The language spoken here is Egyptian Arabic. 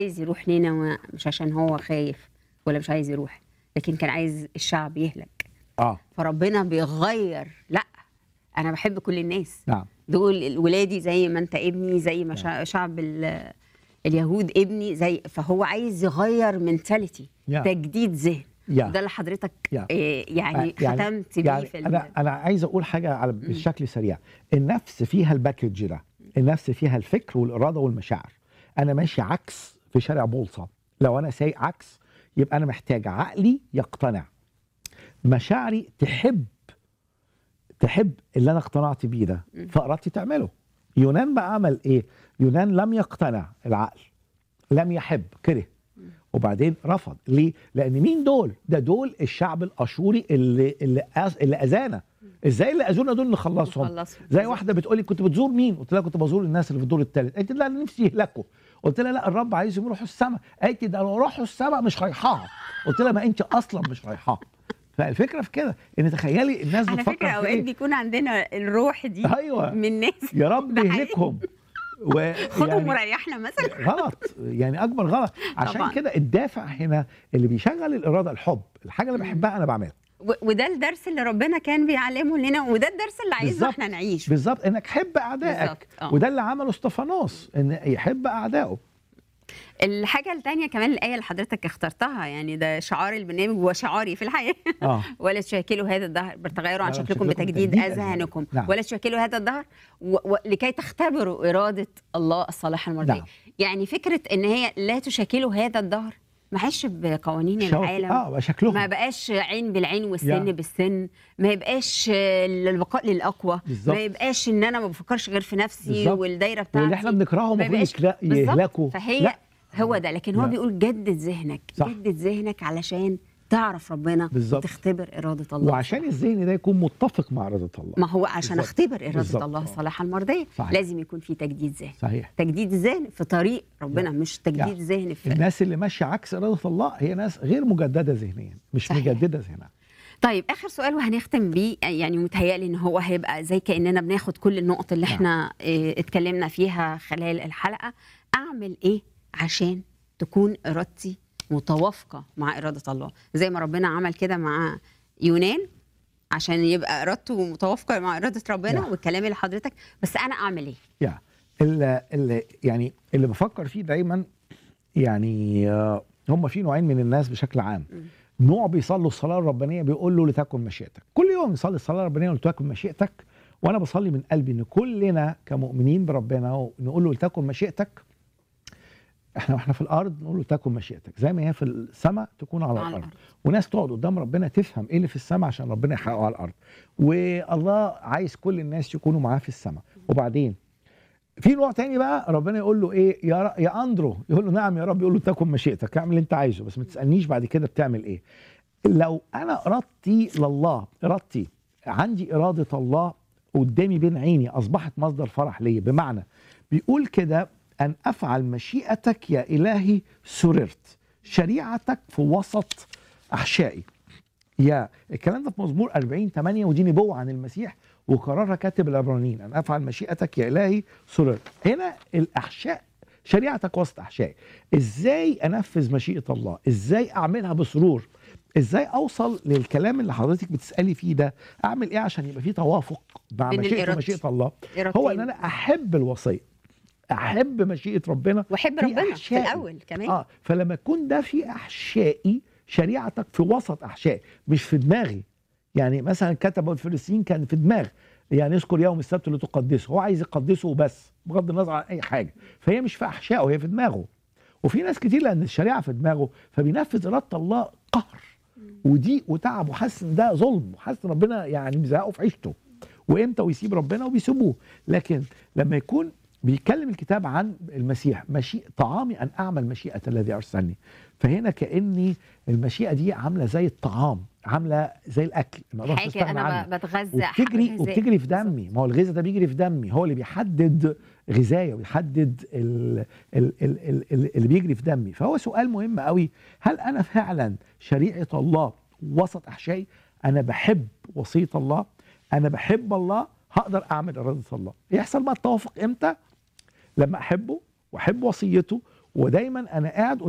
عايز يروح نينوى مش عشان هو خايف ولا مش عايز يروح لكن كان عايز الشعب يهلك اه فربنا بيغير لا انا بحب كل الناس نعم دول ولادي زي ما انت ابني زي ما شع- شعب ال- اليهود ابني زي فهو عايز يغير منتاليتي يا. تجديد ذهن يا. ده اللي حضرتك يا. إيه، يعني آه، ختمت بيه يعني في انا ال- انا عايز اقول حاجه على بشكل سريع النفس فيها الباكج ده النفس فيها الفكر والاراده والمشاعر انا ماشي عكس في شارع بولصه لو انا سايق عكس يبقى انا محتاج عقلي يقتنع مشاعري تحب تحب اللي انا اقتنعت بيه ده فارادتي تعمله يونان بقى عمل ايه يونان لم يقتنع العقل لم يحب كره وبعدين رفض ليه لان مين دول ده دول الشعب الاشوري اللي اللي أز- اللي اذانا ازاي اللي اذونا دول نخلصهم نخلصهم. زي واحده بتقول لي كنت بتزور مين قلت لها كنت بزور الناس اللي في الدور الثالث قالت لي لا انا نفسي يهلكوا قلت لها لا الرب عايزهم يروحوا السماء قالت لي ده لو راحوا السماء مش رايحاها قلت لها ما انت اصلا مش رايحاها فالفكره في كده ان تخيلي الناس على بتفكر فكره في اوقات ايه بيكون عندنا الروح دي ايوه من ناس يا رب ده حقيقي. يهلكهم و خدهم يعني- وريحنا مثلا غلط يعني اكبر غلط عشان طبعاً. كده الدافع هنا اللي بيشغل الاراده الحب الحاجه اللي بحبها انا بعملها و- وده الدرس اللي ربنا كان بيعلمه لنا وده الدرس اللي عايزنا بالظبط. احنا نعيشه بالظبط انك حب اعدائك بالظبط، آه. وده اللي عمله استفانوس ان يحب اعدائه الحاجة التانية كمان الآية اللي حضرتك اخترتها يعني ده شعار البرنامج وشعاري في الحياة اه ولا تشكلوا هذا الدهر بتغيروا عن لا، شكلكم شكلكم بتجديد بتجديد أذهانكم نعم. ولا تشكلوا هذا الدهر و... و... لكي تختبروا إرادة الله الصالحة المرضية نعم. يعني فكرة إن هي لا تشكلوا هذا الدهر معيش بقوانين شوف- العالم اه شكلهم ما بقاش عين بالعين والسن يا. بالسن ما يبقاش آه، البقاء للاقوى بالظبط. ما يبقاش ان انا ما بفكرش غير في نفسي بالظبط. والدايره بتاعتي واللي احنا بنكرهه ما المفروض يبقاش- يكلا- بالظبط. يهلكوا فهي لا. هو ده لكن هو لا. بيقول جدد ذهنك صح. جدد ذهنك علشان تعرف ربنا بالظبط. وتختبر اراده الله وعشان الذهن ده يكون متفق مع اراده الله ما هو عشان بالظبط. اختبر اراده بالظبط. الله آه. الصالحه المرضيه صحيح. لازم يكون في تجديد ذهن صحيح تجديد ذهن في طريق ربنا مش تجديد يا. ذهن في الناس اللي ماشيه عكس اراده الله هي ناس غير مجدده ذهنيا مش صحيح. مجدده ذهنها طيب اخر سؤال وهنختم بيه يعني متهيألي ان هو هيبقى زي كاننا بناخد كل النقط اللي نعم. احنا اه اتكلمنا فيها خلال الحلقه اعمل ايه عشان تكون ارادتي متوافقه مع اراده الله زي ما ربنا عمل كده مع يونان عشان يبقى ارادته متوافقه مع اراده ربنا نعم. والكلام اللي حضرتك بس انا اعمل ايه يا اللي, اللي يعني اللي بفكر فيه دايما يعني آه، هم في نوعين من الناس بشكل عام نوع بيصلوا الصلاه الربانيه بيقول له لتكن مشيئتك كل يوم نصلي الصلاه الربانيه ولتكن مشيئتك وانا بصلي من قلبي ان كلنا كمؤمنين بربنا نقول له لتكن مشيئتك احنا واحنا في الارض نقول له تكن مشيئتك زي ما هي في السماء تكون على, على الارض الأرض. وناس تقعد قدام ربنا تفهم ايه اللي في السماء عشان ربنا يحققه على الارض والله عايز كل الناس يكونوا معاه في السماء وبعدين في نوع تاني بقى ربنا يقول له ايه يا ر... يا اندرو يقول له نعم يا رب يقول له تكن مشيئتك اعمل اللي انت عايزه بس ما تسالنيش بعد كده بتعمل ايه لو انا ارادتي لله ارادتي عندي اراده الله قدامي بين عيني اصبحت مصدر فرح ليا بمعنى بيقول كده ان افعل مشيئتك يا الهي سررت شريعتك في وسط احشائي يا الكلام ده في مزمور 40 8 ودي نبوه عن المسيح وقررها كاتب العبرانيين ان افعل مشيئتك يا الهي سررت هنا الاحشاء شريعتك وسط احشائي ازاي انفذ مشيئه الله ازاي اعملها بسرور ازاي اوصل للكلام اللي حضرتك بتسالي فيه ده اعمل ايه عشان يبقى في توافق مع بين مشيئه الإرادة. ومشيئه الله إرادتين. هو ان انا احب الوصيه احب مشيئه ربنا واحب في ربنا في أحشائي. الاول كمان اه فلما يكون ده في احشائي شريعتك في وسط احشائي مش في دماغي يعني مثلا كتبوا الفلسطينيين كان في دماغ يعني اذكر يوم السبت لتقدسه هو عايز يقدسه وبس بغض النظر عن اي حاجه فهي مش في احشائه هي في دماغه وفي ناس كتير لان الشريعه في دماغه فبينفذ اراده الله قهر ودي وتعب وحاسس ان ده ظلم وحاسس ان ربنا يعني مزهقه في عيشته وامتى ويسيب ربنا وبيسيبوه لكن لما يكون بيتكلم الكتاب عن المسيح مشيئة طعامي ان اعمل مشيئه الذي ارسلني فهنا كاني المشيئه دي عامله زي الطعام عامله زي الاكل ما أقدرش حاجه أستغنى انا عنها. ب- بتغذى وبتجري غذاء. وبتجري في دمي ما هو الغذاء ده بيجري في دمي هو اللي بيحدد غذايا ويحدد ال- ال- ال- ال- ال- اللي بيجري في دمي فهو سؤال مهم قوي هل انا فعلا شريعه الله وسط احشائي انا بحب وصيه الله انا بحب الله هقدر اعمل اراده الله يحصل بقى التوافق امتى لما احبه واحب وصيته ودايما انا قاعد